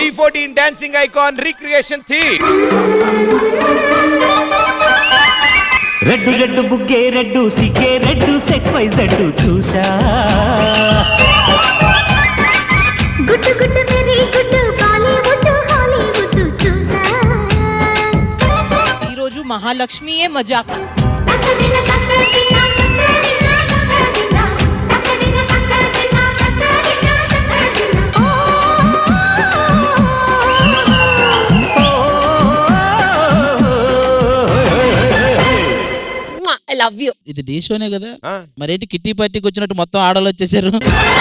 Tea fourteen dancing icon recreation the red red బుగ్గే red సిగ్గే red sex Y Z చూసా గుట్టు గుట్టు వెరీ గుట్టు బాలీవుడ్ హాలీవుడ్ చూసా ఈరోజు మహాలక్ష్మియే మజాక్ తక్కదిన తక్కదిన తక్కదిన తక్కదిన తక్కదిన తక్కదిన తక్కదిన తక్కదిన ఐ లవ్ యూ ఇది ఢీ షోనే కదా ఆ. మరేంటి కిట్టి పార్టీకి వచ్చినట్టు మొత్తం ఆడలు వచ్చేసారు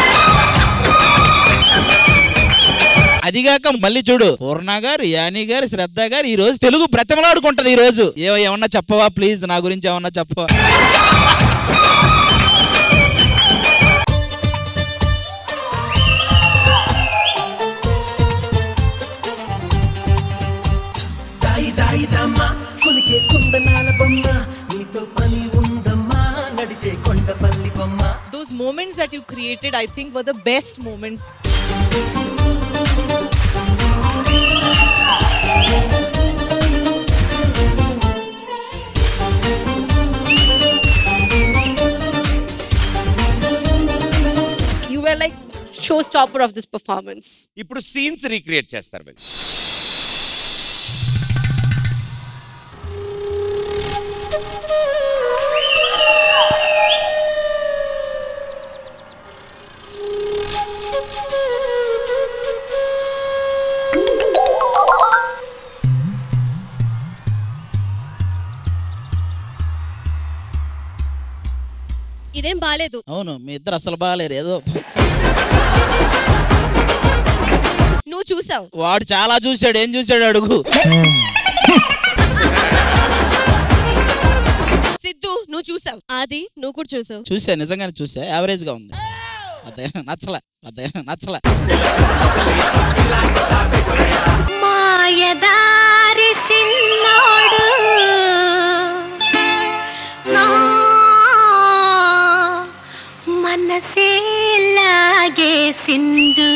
అదిగాక మళ్ళీ చూడు పూర్ణ గారు యాని గారు శ్రద్ధ గారు ఈ రోజు తెలుగు బ్రతమలాడుకుంటది ఈ రోజు ఏవో ఏమన్నా చెప్పవా ప్లీజ్ నా గురించి ఏమన్నా చెప్పవా దాయి దాయి దమ్మా కొలికే కుందనాల బొమ్మ నీతో పని ఉందమ్మా నడిచే కొండపల్లి బొమ్మ those moments that you created I think were the best moments you were like show stopper of this performance ఇప్పుడు సీన్స్ రీక్రియేట్ చేస్తారు వీళ్ళు ఇదేం బాలేదు అవును మీ ఇద్దరు అసలు బాగాలేరు ఏదో నువ్వు చూసావు వాడు చాలా చూశాడు ఏం చూశాడు అడుగు సిద్ధు నువ్వు చూసావు ఆది నువ్వు కూడా చూసావు చూసా నిజంగానే చూసా యావరేజ్ గా ఉంది అదే నచ్చల అదే నచ్చల మాయదారి సిన్నోడు నా మనసే లాగేసిండు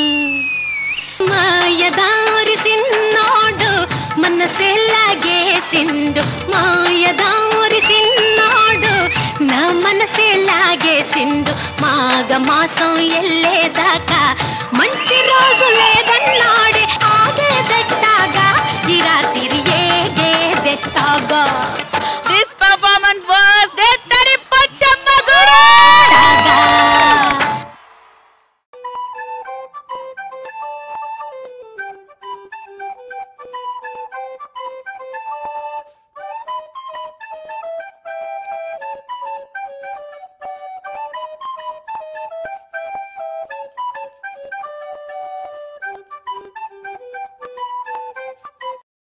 మాయదారి సిన్నోడు మనసే లాగేసిండు మాయదారి సిన్నోడు నా మనసే లాగేసిండు మాఘ మాసం ఎల్లేదాకా మంచి రోజులు